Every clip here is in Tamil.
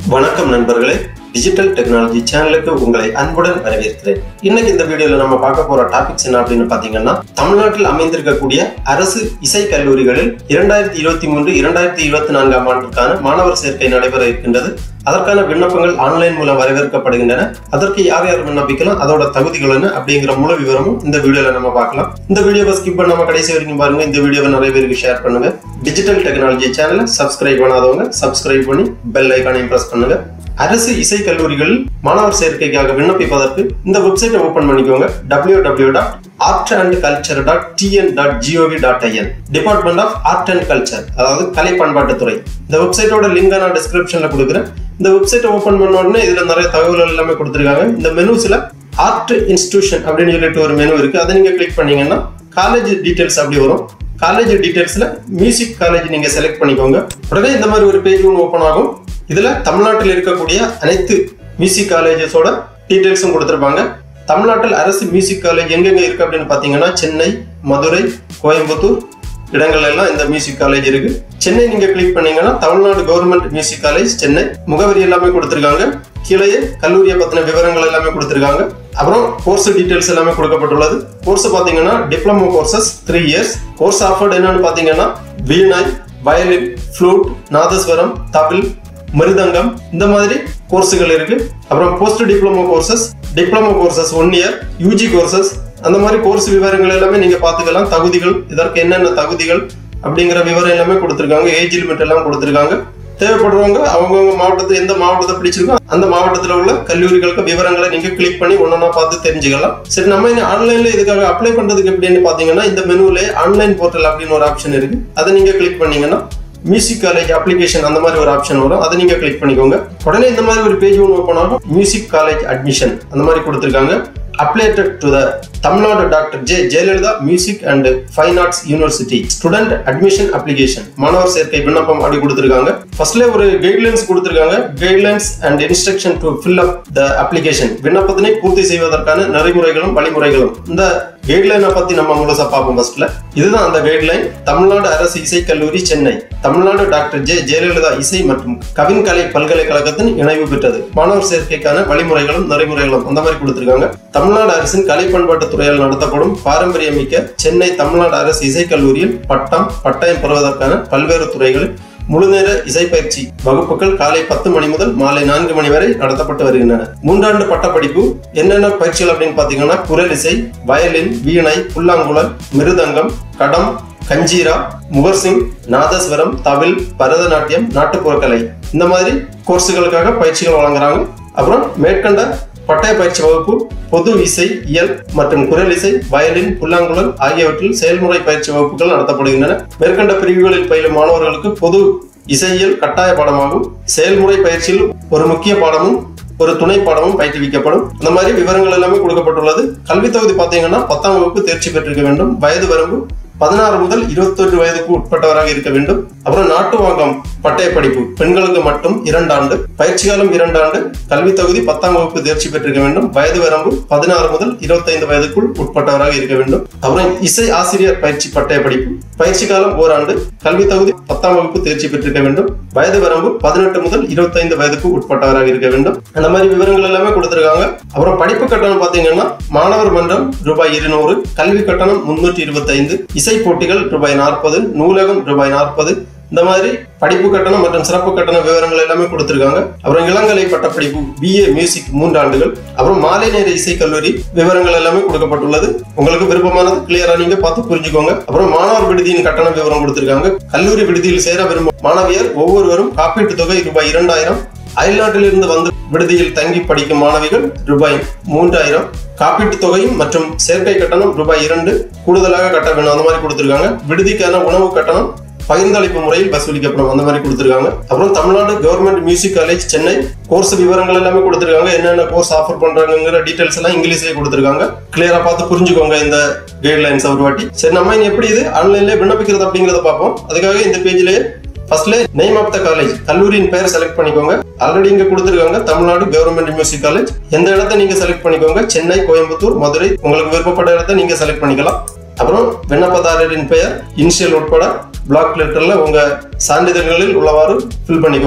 வணக்கம் நண்பர்களே டிஜிட்டல் டெக்னாலஜி சேனலுக்கு உங்களை அன்புடன் வரவேற்கிறேன் இன்னைக்கு இந்த வீடியோல நம்ம பார்க்க போற டாபிக்ஸ் என்ன அப்படின்னு பாத்தீங்கன்னா தமிழ்நாட்டில் அமைந்திருக்கக்கூடிய அரசு இசை கல்லூரிகளில் இரண்டாயிரத்தி இருபத்தி மூன்று இரண்டாயிரத்தி இருபத்தி நான்காம் ஆண்டுக்கான மாணவர் சேர்க்கை நடைபெற இருக்கின்றது அதற்கான விண்ணப்பங்கள் ஆன்லைன் மூலம் வரவேற்கப்படுகின்றன அதற்கு யார் யார் விண்ணப்பிக்கலாம் அதோட தகுதிகள் என்ன அப்படிங்கிற முழு விவரமும் இந்த வீடியோல நம்ம பார்க்கலாம் இந்த வீடியோவை ஸ்கிப் பண்ணாம கடைசி வரைக்கும் பாருங்க இந்த வீடியோவை நிறைய பேருக்கு ஷேர் பண்ணுங்க டிஜிட்டல் டெக்னாலஜி சேனலை சப்ஸ்கிரைப் பண்ணாதவங்க சப்ஸ்கிரைப் பண்ணி பெல் ஐக்கானையும் பிரஸ் பண்ணுங்க அரசு இசை கல்லூரிகளில் மாணவர் சேர்க்கைக்காக விண்ணப்பிப்பதற்கு இந்த வெப்சைட்டை ஓபன் பண்ணிக்கோங்க W W dot art and culture dot TN dot GOV dot IN department of art and culture அதாவது கலை பண்பாட்டுத்துறை இந்த வெப்சைட்டோட லிங்கை நான் டிஸ்கிரிப்ஷன்ல கொடுக்குறேன் இந்த வெப்சைட்டை ஓபன் பண்ண உடனே இதுல நிறைய தகவல்கள் எல்லாமே கொடுத்துருக்காங்க இந்த மெனுஸ்ல ஆர்ட் இன்ஸ்டிடியூஷன் அப்படின்னு சொல்லிட்டு ஒரு மெனு இருக்கு அதை நீங்க கிளிக் பண்ணீங்கன்னா காலேஜ் டீடைல்ஸ் அப்படி வரும் காலேஜ் டீடைல்ஸ்ல மியூசிக் காலேஜ் நீங்க செலக்ட் பண்ணிக்கோங்க உடனே இந்த மாதிரி ஒரு பேஜ் ஒன்று ஓப்பன் ஆகும் இதுல தமிழ்நாட்டில் இருக்கக்கூடிய அனைத்து மியூசிக் காலேஜஸோட டீடைல்ஸும் கொடுத்துருப்பாங்க தமிழ்நாட்டில் அரசு மியூசிக் காலேஜ் எங்கெங்க இருக்கு அப்படின்னு பாத்தீங்கன்னா சென்னை மதுரை கோயம்புத்தூர் இடங்கள் எல்லாம் இந்த மியூசிக் காலேஜ் இருக்கு சென்னை நீங்க கிளிக் பண்ணீங்கன்னா Tamil Nadu government music college Chennai முகவரி எல்லாமே கொடுத்துருக்காங்க கீழே கல்லூரியை பத்தின விவரங்கள் எல்லாமே கொடுத்துருக்காங்க அப்புறம் கோர்ஸ் டீடைல்ஸ் எல்லாமே கொடுக்கப்பட்டுள்ளது கோர்ஸ் பாத்தீங்கன்னா diploma courses three years course offered என்னன்னு பாத்தீங்கன்னா வீணை வயலின் ஃப்ளூட் நாதஸ்வரம் தபில் மிருதங்கம் இந்த மாதிரி கோர்ஸுகள் இருக்கு அப்புறம் post diploma courses diploma courses one year UG courses அந்த மாதிரி கோர்ஸ் விவரங்கள் எல்லாமே நீங்க பாத்துக்கலாம் தகுதிகள் இதற்கு என்னென்ன தகுதிகள் அப்படிங்கிற விவரம் எல்லாமே கொடுத்துருக்காங்க ஏஜ் லிமிட் எல்லாம் கொடுத்துருக்காங்க தேவைப்படுறவங்க அவங்கவுங்க மாவட்டத்து எந்த மாவட்டத்தை பிடிச்சிருக்கோ அந்த மாவட்டத்தில் உள்ள கல்லூரிகளுக்கு விவரங்களை நீங்க கிளிக் பண்ணி ஒன்னொன்னா பார்த்து தெரிஞ்சுக்கலாம் சரி நம்ம இனி ஆன்லைன்ல இதுக்காக அப்ளை பண்றதுக்கு எப்படின்னு பாத்தீங்கன்னா இந்த மெனுல ஆன்லைன் போர்ட்டல் அப்படின்னு ஒரு ஆப்ஷன் இருக்கு அதை நீங்க கிளிக் பண்ணீங்கன்னா மியூசிக் காலேஜ் அப்ளிகேஷன் அந்த மாதிரி ஒரு ஆப்ஷன் வரும் அதை நீங்க கிளிக் பண்ணிக்கோங்க உடனே இந்த மாதிரி ஒரு பேஜ் ஒன்று ஓப்பன் ஆகும் மியூசிக் காலேஜ் அட்மிஷன் அந்த மாதிரி கொடுத்துருக்காங்க affiliated to the Tamil Nadu doctor J Jayalalithaa music and fine arts university student admission application மாணவர் சேர்க்கை விண்ணப்பம் அப்படி கொடுத்துருக்காங்க ஃபர்ஸ்ட்ல ஒரு கைட்லைன்ஸ் கொடுத்துருக்காங்க guidelines and instruction to fill up the application விண்ணப்பத்தினை பூர்த்தி செய்வதற்கான நெறிமுறைகளும் வழிமுறைகளும் இந்த கைட்லைனை பத்தி நம்ம முழுசா பார்ப்போம் ஃபர்ஸ்ட்ல இதுதான் அந்த கைட்லைன் தமிழ்நாடு அரசு இசை கல்லூரி சென்னை தமிழ்நாடு டாக்டர் ஜே ஜெயலலிதா இசை மற்றும் கவின்கலை பல்கலைக்கழகத்தின் இணைவு பெற்றது மாணவர் சேர்க்கைக்கான வழிமுறைகளும் நெறிமுறைகளும் அந்த மாதிரி கொடுத்திருக்காங்க தமிழ்நாடு அரசின் கலை பண்பாட்டு துறையால் நடத்தப்படும் பாரம்பரியமிக்க சென்னை தமிழ்நாடு அரசு இசை கல்லூரியில் பட்டம் பட்டயம் பெறுவதற்கான பல்வேறு துறைகளில் முழுநேர இசைப்பயிற்சி வகுப்புகள் காலை பத்து மணி முதல் மாலை நான்கு மணி வரை நடத்தப்பட்டு வருகின்றன மூன்றாண்டு பட்டப்படிப்பு என்னென்ன பயிற்சிகள் அப்படின்னு பாத்தீங்கன்னா குரல் இசை வயலின் வீணை புல்லாங்குழல் மிருதங்கம் கடம் கஞ்சீரா முகர்சிங் நாதஸ்வரம் தவில் பரதநாட்டியம் நாட்டுப்புறக்கலை இந்த மாதிரி கோர்ஸுகளுக்காக பயிற்சிகள் வழங்குறாங்க அப்புறம் மேற்கண்ட பட்டய பயிற்சி வகுப்பு பொது இசை இயல் மற்றும் குரல் இசை வயலின் புல்லாங்குழல் ஆகியவற்றில் செயல்முறை பயிற்சி வகுப்புகள் நடத்தப்படுகின்றன மேற்கண்ட பிரிவுகளில் பயிலும் மாணவர்களுக்கு பொது இசையியல் கட்டாய பாடமாகும் செயல்முறை பயிற்சியில் ஒரு முக்கிய பாடமும் ஒரு துணை பாடமும் பயிற்றுவிக்கப்படும் இந்த மாதிரி விவரங்கள் எல்லாமே கொடுக்கப்பட்டுள்ளது கல்வி தகுதி பார்த்தீங்கன்னா பத்தாம் வகுப்பு தேர்ச்சி பெற்றிருக்க வேண்டும் வயது வரம்பு பதினாறு முதல் இருபத்தொன்று வயதுக்கு உட்பட்டவராக இருக்க வேண்டும் அப்புறம் நாட்டு வாங்கம் பட்டய படிப்பு பெண்களுக்கு மட்டும் இரண்டு ஆண்டு பயிற்சி காலம் இரண்டு ஆண்டு கல்வி தகுதி பத்தாம் வகுப்பு தேர்ச்சி பெற்றிருக்க வேண்டும் வயது வரம்பு பதினாறு முதல் இருபத்தைந்து வயதுக்குள் உட்பட்டவராக இருக்க வேண்டும் அப்புறம் இசை ஆசிரியர் பயிற்சி பட்டய படிப்பு பயிற்சி காலம் ஓராண்டு கல்வி தகுதி பத்தாம் வகுப்பு தேர்ச்சி பெற்றிருக்க வேண்டும் வயது வரம்பு பதினெட்டு முதல் இருபத்தைந்து வயதுக்கு உட்பட்டவராக இருக்க வேண்டும் அந்த மாதிரி விவரங்கள் எல்லாமே கொடுத்திருக்காங்க அப்புறம் படிப்பு கட்டணம் பாத்தீங்கன்னா மாணவர் மன்றம் ரூபாய் இருநூறு கல்வி கட்டணம் முன்னூற்றி இருபத்தி ஐந்து இசை போட்டிகள் ரூபாய் நாற்பது நூலகம் ரூபாய் நாற்பது இந்த மாதிரி படிப்பு கட்டணம் மற்றும் சிறப்பு கட்டண விவரங்கள் எல்லாமே கொடுத்திருக்காங்க அப்புறம் இளங்கலை பட்டப்படிப்பு பிஏ மியூசிக் மூன்றாண்டுகள் அப்புறம் மாலை நேர இசை கல்லூரி விவரங்கள் எல்லாமே கொடுக்கப்பட்டுள்ளது உங்களுக்கு விருப்பமானது கிளியரா நீங்க பார்த்து புரிஞ்சுக்கோங்க அப்புறம் மாணவர் விடுதியின் கட்டண விவரம் கொடுத்திருக்காங்க கல்லூரி விடுதியில் சேர விரும்பும் மாணவியர் ஒவ்வொருவரும் காப்பீட்டு தொகை ரூபாய் இரண்டாயிரம் அயல்நாட்டிலிருந்து வந்து விடுதியில் தங்கி படிக்கும் மாணவிகள் ரூபாய் மூன்றாயிரம் காப்பீட்டு தொகையும் மற்றும் சேர்க்கை கட்டணம் ரூபாய் இரண்டு கூடுதலாக கட்ட வேணும் அந்த மாதிரி கொடுத்திருக்காங்க விடுதிக்கான உணவு கட்டணம் பகிர்ந்தளிப்பு முறையில் வசூலிக்கப்படும் அந்த மாதிரி கொடுத்திருக்காங்க அப்புறம் Tamil Nadu government music college Chennai course விவரங்கள் எல்லாமே கொடுத்திருக்காங்க என்னென்ன கோர்ஸ் ஆஃபர் பண்றாங்கிற டீடைல்ஸ் எல்லாம் இங்கிலீஷ்லயே கொடுத்திருக்காங்க கிளியரா பார்த்து புரிஞ்சுக்கோங்க இந்த கைட்லைன்ஸ் ஒரு வாட்டி சரி நம்ம இனி எப்படி இது ஆன்லைன்ல விண்ணப்பிக்கிறது அப்படிங்கறத பார்ப்போம் அதுக்காக இந்த பேஜ்லயே ஃபர்ஸ்ட்ல நேம் ஆஃப் த காலேஜ் கல்லூரியின் பெயர் செலக்ட் பண்ணிக்கோங்க ஆல்ரெடி இங்க கொடுத்துருக்காங்க தமிழ்நாடு கவர்மெண்ட் மியூசிக் காலேஜ் எந்த இடத்த நீங்க செலக்ட் பண்ணிக்கோங்க சென்னை கோயம்புத்தூர் மதுரை உங்களுக்கு விருப்பப்பட்ட இடத்த நீங்க செலக்ட் பண்ணிக்கலாம் அப்புறம் விண்ணப்பதாரரின் பெயர் இனிஷியல் உட்பட பிளாக் லெட்டர்ல உங்க சான்றிதழ்களில் உள்ளவாறு ஃபில் பண்ணிக்கோங்க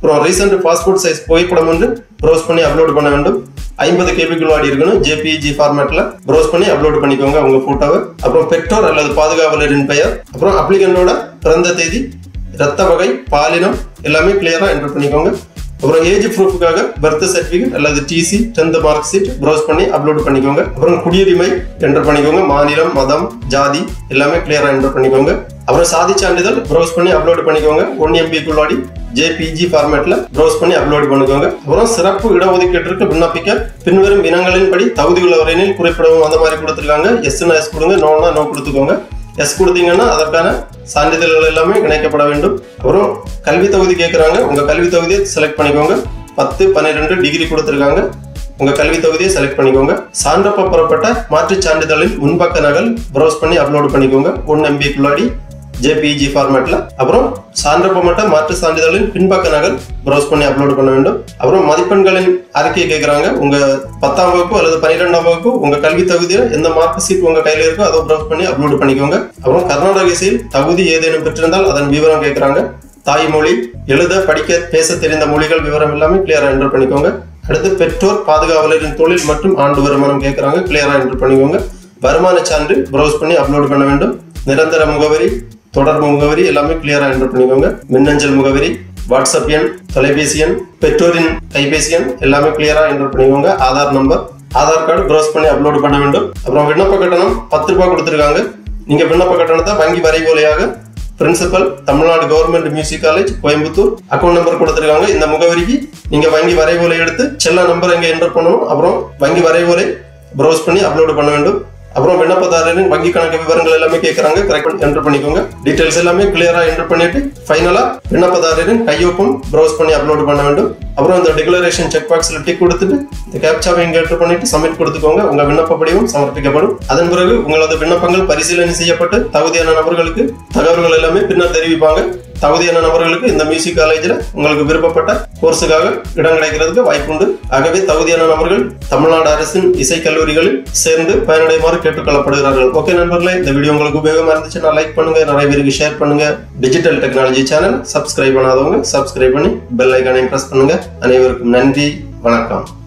அப்புறம் ரீசெண்ட் பாஸ்போர்ட் சைஸ் புகைப்படம் வந்து ப்ரௌஸ் பண்ணி அப்லோட் பண்ண வேண்டும் ஐம்பது கேபிக்குள் வாடி இருக்கணும் ஜேபிஜி ஃபார்மேட்ல ப்ரௌஸ் பண்ணி அப்லோட் பண்ணிக்கோங்க உங்க போட்டோவை அப்புறம் பெற்றோர் அல்லது பாதுகாவலரின் பெயர் அப்புறம் அப்ளிகண்டோட பிறந்த தேதி ரத்த வகை பாலினம் எல்லாமே கிளியரா என்டர் பண்ணிக்கோங்க அப்புறம் ஏஜ் ப்ரூஃபுக்காக பர்த் சர்டிஃபிகேட் அல்லது TC tenth mark sheet browse பண்ணி அப்லோட் பண்ணிக்கோங்க அப்புறம் குடியுரிமை என்டர் பண்ணிக்கோங்க மாநிலம் மதம் ஜாதி எல்லாமே கிளியரா என்டர் பண்ணிக்கோங்க அப்புறம் சாதி சான்றிதழ் ப்ரௌஸ் பண்ணி அப்லோட் பண்ணிக்கோங்க ஒன் எம்பிக்குள்ளாடி ஜேபிஜி ஃபார்மேட்ல ப்ரௌஸ் பண்ணி அப்லோட் பண்ணிக்கோங்க அப்புறம் சிறப்பு இடஒதுக்கீட்டிற்கு விண்ணப்பிக்க பின்வரும் இனங்களின்படி தகுதி உள்ளவரெனில் குறிப்பிடவும் அந்த மாதிரி கொடுத்துருக்காங்க எஸ்னா எஸ் கொடுங்க நோனா நோ கொடுத்துக்கோங்க எஸ் கொடுத்தீங்கன்னா அதற்கான சான்றிதழ்கள் எல்லாமே இணைக்கப்பட வேண்டும் அப்புறம் கல்வி தகுதி கேட்குறாங்க உங்க கல்வி தகுதியை செலக்ட் பண்ணிக்கோங்க பத்து பன்னிரெண்டு டிகிரி கொடுத்துருக்காங்க உங்க கல்வி தொகுதியை செலக்ட் பண்ணிக்கோங்க சான்றப்ப பெறப்பட்ட மாற்றுச் சான்றிதழின் முன்பக்க நகல் ப்ரௌஸ் பண்ணி அப்லோட் பண்ணிக்கோங்க ஒன் எம்பிக்குள்ளாடி ஜேபிஜி ஃபார்மேட்ல அப்புறம் சான்றப்ப மட்டும் மாற்று சான்றிதழின் பின்பக்க நகல் ப்ரௌஸ் பண்ணி அப்லோட் பண்ண வேண்டும் அப்புறம் மதிப்பெண்களின் அறிக்கையை கேட்குறாங்க உங்க பத்தாம் வகுப்பு அல்லது பன்னிரெண்டாம் வகுப்பு உங்க கல்வி தகுதியில் எந்த மார்க் சீட் உங்க கையில இருக்கோ அதை ப்ரௌஸ் பண்ணி அப்லோட் பண்ணிக்கோங்க அப்புறம் கர்நாடக இசையில் தகுதி ஏதேனும் பெற்றிருந்தால் அதன் விவரம் கேட்குறாங்க தாய்மொழி எழுத படிக்க பேச தெரிந்த மொழிகள் விவரம் எல்லாமே கிளியரா என்டர் பண்ணிக்கோங்க அடுத்து பெற்றோர் பாதுகாவலரின் தொழில் மற்றும் ஆண்டு வருமானம் கேட்குறாங்க கிளியரா என்டர் பண்ணிக்கோங்க வருமான சான்று ப்ரௌஸ் பண்ணி அப்லோட் பண்ண வேண்டும் நிரந்தர முகவரி தொடர்பு முகவரி எல்லாமே கிளியரா என்டர் பண்ணிக்கோங்க மின்னஞ்சல் முகவரி வாட்ஸ்அப் எண் தொலைபேசி எண் பெற்றோரின் கைபேசி எண் எல்லாமே கிளியரா என்டர் பண்ணிக்கோங்க Aadhaar number Aadhaar card browse பண்ணி அப்லோட் பண்ண வேண்டும் அப்புறம் விண்ணப்ப கட்டணம் பத்து ரூபாய் கொடுத்துருக்காங்க நீங்க விண்ணப்ப கட்டணத்தை வங்கி வரைவோலையாக principal Tamil Nadu government music college Coimbatore account number கொடுத்துருக்காங்க இந்த முகவரிக்கு நீங்க வங்கி வரைவோலை எடுத்து செல்ல நம்பர் எங்க என்டர் பண்ணணும் அப்புறம் வங்கி வரைவோலை ப்ரௌஸ் பண்ணி அப்லோட் பண்ண வேண்டும் அப்புறம் விண்ணப்பதாரரின் வங்கி கணக்கு விவரங்கள் எல்லாமே கேட்கறாங்க கரெக்ட் என்டர் பண்ணிக்கோங்க டீடைல்ஸ் எல்லாமே கிளியரா என்டர் பண்ணிட்டு ஃபைனலா விண்ணப்பதாரரின் கையொப்பம் ப்ரௌஸ் பண்ணி அப்லோட் பண்ண வேண்டும் அப்புறம் இந்த டிக்ளரேஷன் செக் பாக்ஸ்ல டிக் கொடுத்துட்டு இந்த கேப்சாவை இங்க என்டர் பண்ணிட்டு சப்மிட் கொடுத்துக்கோங்க உங்க விண்ணப்ப படிவம் சமர்ப்பிக்கப்படும் அதன் பிறகு உங்களது விண்ணப்பங்கள் பரிசீலனை செய்யப்பட்டு தகுதியான நபர்களுக்கு தகவல்கள் எல்லாமே பின்னர் தெரிவிப்பாங்க தகுதியான நபர்களுக்கு இந்த மியூசிக் காலேஜில் உங்களுக்கு விருப்பப்பட்ட கோர்ஸுக்காக இடம் கிடைக்கிறதுக்கு வாய்ப்புண்டு ஆகவே தகுதியான நபர்கள் தமிழ்நாடு அரசின் இசை கல்லூரிகளில் சேர்ந்து பயனடையுமாறு கேட்டுக்கொள்ளப்படுகிறார்கள் ஓகே நண்பர்களே இந்த வீடியோ உங்களுக்கு உபயோகமா இருந்துச்சுன்னா லைக் பண்ணுங்க நிறைய பேருக்கு ஷேர் பண்ணுங்க டிஜிட்டல் டெக்னாலஜி சேனல் சப்ஸ்கிரைப் பண்ணாதவங்க சப்ஸ்கிரைப் பண்ணி பெல் ஐக்கானையும் பிரஸ் பண்ணுங்க அனைவருக்கும் நன்றி வணக்கம்